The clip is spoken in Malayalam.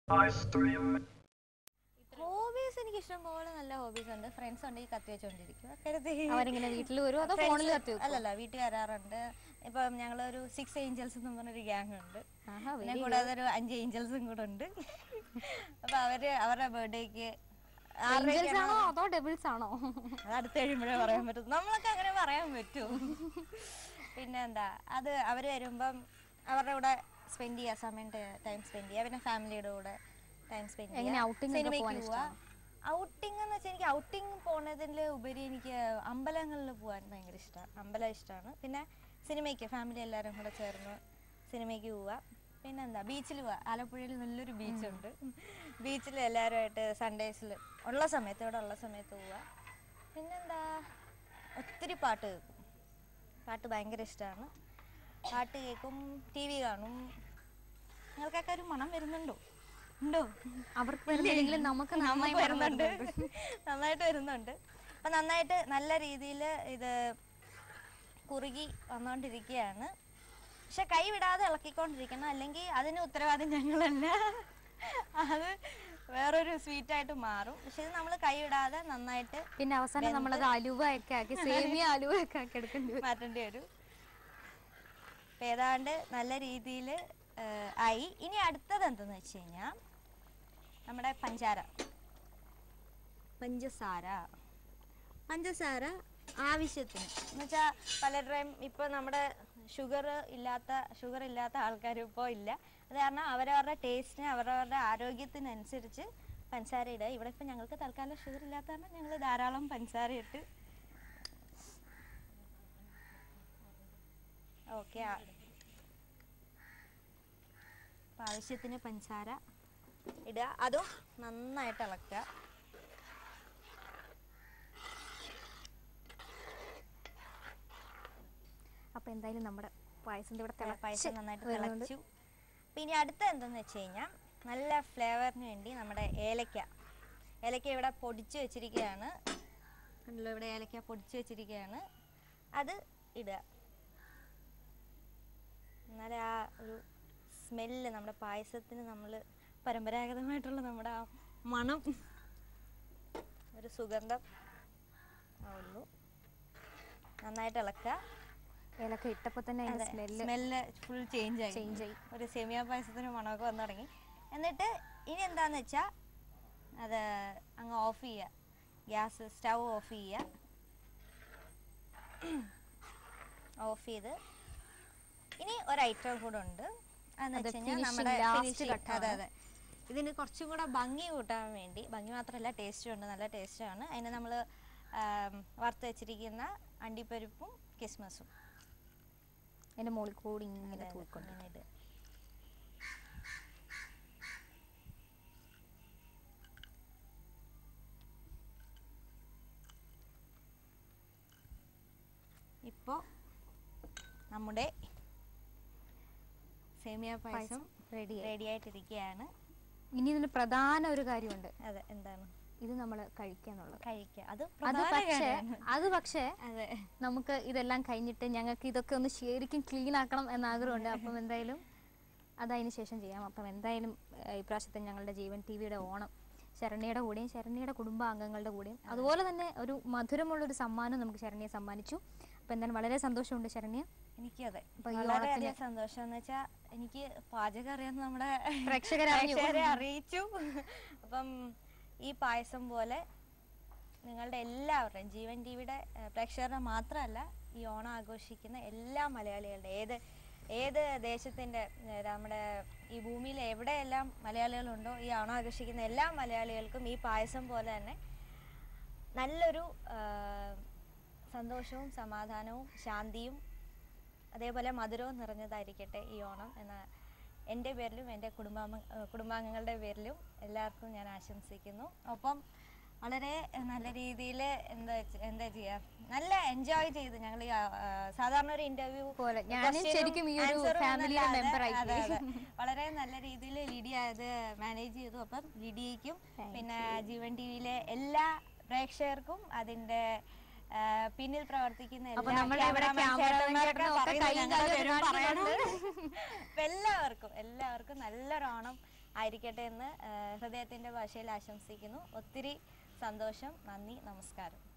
ഹോബീസ് എനിക്ക് ഇഷ്ടം പോലെ നല്ല ഹോബീസ് ഉണ്ട് ഫ്രണ്ട്സ് ഉണ്ട് ഈ കത്തി വെച്ചോണ്ടിരിക്കും അക്കരത്തെ അവരിങ്ങനെ വീട്ടിൽ വരുമോ അതോ ഫോണിൽ കത്തി വെക്കുമോ? അല്ലല്ല വീട്ടിൽ വരാറുണ്ട് ഇപ്പം ഞങ്ങളൊരു സിക്സ് ഏഞ്ചൽസ് എന്ന് പറഞ്ഞൊരു ഗ്യാങ് ഉണ്ട് ആഹാ, പിന്നെ കൂടാതെ ഒരു അഞ്ച് ഏഞ്ചൽസും കൂടെ ഉണ്ട് അപ്പൊ അവര് അവരുടെ ബർത്ത്ഡേക്ക് Angels ആണോ അതോ ഡബിൾസ് ആണോ അത് അടുത്ത് കഴിയുമ്പോഴേ പറയാൻ പറ്റും നമ്മളൊക്കെ അങ്ങനെ പറയാൻ പറ്റൂ പിന്നെ എന്താ അത് അവര് വരുമ്പം അവരുടെ കൂടെ സ്പെൻഡ് ചെയ്യാ സമയം ടൈം സ്പെൻഡ് ചെയ്യാ പിന്നെ ഫാമിലിയുടെ കൂടെ ടൈം സ്പെൻഡ് എങ്ങനെ outing ഒക്കെ പോവാൻ ഔട്ടിംഗ് എന്ന് വെച്ചാൽ എനിക്ക് ഔട്ടിംഗ് പോണതിൽ ഉപരി എനിക്ക് അമ്പലങ്ങളിൽ പോകാൻ ഭയങ്കര ഇഷ്ടമാണ് അമ്പലം ഇഷ്ടമാണ് പിന്നെ സിനിമയ്ക്ക് ഫാമിലി എല്ലാവരും കൂടെ ചേർന്ന് സിനിമയ്ക്ക് പോവുക പിന്നെന്താ ബീച്ചിൽ പോവുക ആലപ്പുഴയിൽ നല്ലൊരു ബീച്ചുണ്ട് ബീച്ചിൽ എല്ലാവരുമായിട്ട് സൺഡേസിൽ ഉള്ള സമയത്ത് ഇവിടെ ഉള്ള സമയത്ത് പോവുക പിന്നെന്താ ഒത്തിരി പാട്ട് കേൾക്കും പാട്ട് ഭയങ്കര ഇഷ്ടമാണ് പാട്ട് കേൾക്കും ടി വി കാണും നിങ്ങൾക്കൊക്കെ ഒരു മണം വരുന്നുണ്ടോ ഉണ്ടോ അവർക്ക് വരുന്നില്ലെങ്കിലും നമുക്ക് നന്നായി നമുക്ക് വരുന്നുണ്ട് നന്നായിട്ട് വരുന്നുണ്ട് അപ്പൊ നന്നായിട്ട് നല്ല രീതിയിൽ ഇത് കുറുകി വന്നുകൊണ്ടിരിക്കുകയാണ് പക്ഷെ കൈ വിടാതെ ഇളക്കിക്കൊണ്ടിരിക്കണം അല്ലെങ്കിൽ അതിന് ഉത്തരവാദി ഞങ്ങളല്ല അത് വേറൊരു സ്വീറ്റ് ആയിട്ട് മാറും പക്ഷെ ഇത് നമ്മൾ കൈ വിടാതെ നന്നായിട്ട് പിന്നെ അവസാനം നമ്മളത് അലുവ ഒക്കെ ആക്കി സേമിയ അലുവ ഒക്കെ ആക്കി എടുക്കേണ്ടി വരും മാറ്റേണ്ടി വരും അപ്പൊ ഏതാണ്ട് നല്ല രീതിയിൽ ആയി ഇനി അടുത്തത് എന്തെന്ന് വെച്ച് കഴിഞ്ഞാൽ നമ്മുടെ പഞ്ചാര പഞ്ചസാര പഞ്ചസാര ആവശ്യത്തിന് എന്ന് വെച്ചാൽ പലരുടെയും ഇപ്പോൾ നമ്മുടെ ഷുഗർ ഇല്ലാത്ത ഷുഗർ ഇല്ലാത്ത ആൾക്കാർ ഇപ്പോൾ ഇല്ല അത് കാരണം അവരവരുടെ ടേസ്റ്റിന് അവരവരുടെ ആരോഗ്യത്തിനനുസരിച്ച് പഞ്ചസാര ഇടുക ഇവിടെ ഇപ്പം ഞങ്ങൾക്ക് തൽക്കാലം ഷുഗർ ഇല്ലാത്ത കാരണം ഞങ്ങൾ ധാരാളം പഞ്ചസാര ഇട്ട് ഓക്കെ അപ്പം ആവശ്യത്തിന് പഞ്ചസാര ഇടുക അതും നന്നായിട്ട് ഇളക്കുക അപ്പൊ എന്തായാലും നമ്മുടെ പായസം ഇവിടെ പായസം തിളച്ച് നന്നായിട്ട് വരുന്നുണ്ട്. തിളച്ചു പിന്നെ അടുത്ത എന്തെന്ന് വെച്ച് കഴിഞ്ഞാൽ നല്ല ഫ്ലേവറിന് വേണ്ടി നമ്മുടെ ഏലക്ക ഏലക്ക ഇവിടെ പൊടിച്ച് വെച്ചിരിക്കുകയാണ് കണ്ടല്ലോ ഇവിടെ ഏലക്ക പൊടിച്ച് വെച്ചിരിക്കുകയാണ് അത് ഇടുക എന്നാലേ ആ ഒരു സ്മെല്ല് നമ്മുടെ പായസത്തിന് നമ്മൾ പരമ്പരാഗതമായിട്ടുള്ള നമ്മുടെ ആ മണം ഒരു സുഗന്ധം ആവുള്ളൂ നന്നായിട്ട് ഇളക്കുക ഏലക്ക ഇട്ടപ്പോ തന്നെ അതിന്റെ സ്മെല്ല് സ്മെല്ല് ഫുൾ ചേഞ്ച് ആയി ചേഞ്ച് ആയി ഒരു സെമിയ പായസത്തിന് മണമൊക്കെ വന്നു തുടങ്ങി എന്നിട്ട് ഇനി എന്താന്ന് വെച്ചാൽ അത് അങ്ങ് ഓഫ് ചെയ്യുക ഗ്യാസ് സ്റ്റൗ ഓഫ് ചെയ്യുക ഓഫ് ചെയ്ത് ഇനി ഒരു ഐറ്റം കൂടെ ഉണ്ട് അതെന്ന് അത് വെച്ച് കഴിഞ്ഞാൽ finishing, നമ്മുടെ last finishing. ഘട്ടമാണ്. അതെ അതെ ഇതിന് കുറച്ചും കൂടെ ഭംഗി കൂട്ടാൻ വേണ്ടി ഭംഗി മാത്രമല്ല ടേസ്റ്റും ഉണ്ട് നല്ല ടേസ്റ്റാണ് അതിന് നമ്മൾ വറുത്ത് വെച്ചിരിക്കുന്ന അണ്ടിപ്പരിപ്പും കിസ്മസും അതിന്റെ മുകളിൽ കൂടി ഇങ്ങനെ അതെ, അതെ, തൂക്കൊണ്ട് അങ്ങനെ ഇടുക. ഇപ്പോ നമ്മുടെ സേമിയ പായസം റെഡി റെഡി ആയിട്ടിരിക്കുകയാണ് ഇനി ഇതിന് പ്രധാന ഒരു കാര്യമുണ്ട് അതെ എന്താണ് ഇത് നമ്മൾ കഴിക്കാന്നുള്ളത് കഴിക്കുക അത് അത് പ്രധാന പക്ഷേ കാര്യമാണ്. അത് പക്ഷേ അതെ നമുക്ക് ഇതെല്ലാം കഴിഞ്ഞിട്ട് ഞങ്ങൾക്ക് ഇതൊക്കെ ഒന്ന് ശരിക്കും ക്ലീൻ ആക്കണം എന്ന ആഗ്രഹമുണ്ട് അപ്പം എന്തായാലും അതതിന് ശേഷം ചെയ്യാം അപ്പം എന്തായാലും ഏഹ്, ഇപ്രാവശ്യത്തെ ഞങ്ങളുടെ ജീവൻ ടി വിയുടെ ഓണം ശരണ്യയുടെ കൂടെയും ശരണ്യയുടെ കുടുംബാംഗങ്ങളുടെ കൂടെയും അതുപോലെ തന്നെ ഒരു മധുരമുള്ള ഒരു സമ്മാനം നമുക്ക് ശരണ്യെ സമ്മാനിച്ചു അപ്പം എന്തായാലും വളരെ സന്തോഷമുണ്ട് ശരണ്യ എനിക്കും അതെ അപ്പൊ ഈ വളരെയധികം സന്തോഷം എന്ന് വെച്ചാൽ എനിക്ക് പാചകം അറിയാവുന്ന നമ്മുടെ പ്രേക്ഷകരെ അറിഞ്ഞു. പ്രേക്ഷകരെ അറിയിച്ചു അപ്പം ഈ പായസം പോലെ നിങ്ങളുടെ എല്ലാവരുടെയും ജീവൻ ടിവിയുടെ പ്രേക്ഷകരുടെ മാത്രമല്ല ഈ ഓണം ആഘോഷിക്കുന്ന എല്ലാ മലയാളികളുടെ ഏത് ഏത് ദേശത്തിൻ്റെ നമ്മുടെ ഈ ഭൂമിയിൽ എവിടെയെല്ലാം മലയാളികളുണ്ടോ ഈ ഓണം ആഘോഷിക്കുന്ന എല്ലാ മലയാളികൾക്കും ഈ പായസം പോലെ തന്നെ നല്ലൊരു ആ, സന്തോഷവും സമാധാനവും ശാന്തിയും അതേപോലെ മധുരവും നിറഞ്ഞതായിരിക്കട്ടെ ഈ ഓണം എന്ന എൻ്റെ പേരിലും എൻ്റെ കുടുംബാംഗ കുടുംബാംഗങ്ങളുടെ പേരിലും എല്ലാവർക്കും ഞാൻ ആശംസിക്കുന്നു ഒപ്പം വളരെ നല്ല രീതിയിൽ എന്താ വെച്ച്- എന്താ ചെയ്യുക നല്ല എൻജോയ് ചെയ്ത് ഞങ്ങൾ ഈ ആ, ആ, സാധാരണ ഒരു ഇന്റർവ്യൂ പോലെ. ഞാനും ശരിക്കും ഈ ഒരു ഫാമിലിയിലെ member ആയി പോയി. വളരെ നല്ല രീതിയിൽ ലിഡിയ അത് മാനേജ് ചെയ്തു അപ്പം ലിഡിയയ്ക്കും പിന്നെ ജീവൻ ടി വിയിലെ എല്ലാ പ്രേക്ഷകർക്കും അതിന്റെ ആ, പിന്നിൽ പ്രവർത്തിക്കുന്ന അപ്പൊ എല്ലാ നമ്മളെ ഇവിടെ cameraman cameraman ചേട്ടന്മാരൊക്കെ ചേട്ടനും ഒക്കെ പറയുന്നത് കൈയും ഞങ്ങളുടെ കാലും പേരും കാണിക്കുന്നുണ്ട്. പറയണം. അപ്പൊ എല്ലാവർക്കും എല്ലാവർക്കും നല്ലൊരു ഓണം ആയിരിക്കട്ടെ എന്ന് ഹൃദയത്തിൻ്റെ ഭാഷയിൽ ആശംസിക്കുന്നു ഒത്തിരി സന്തോഷം നന്ദി നമസ്കാരം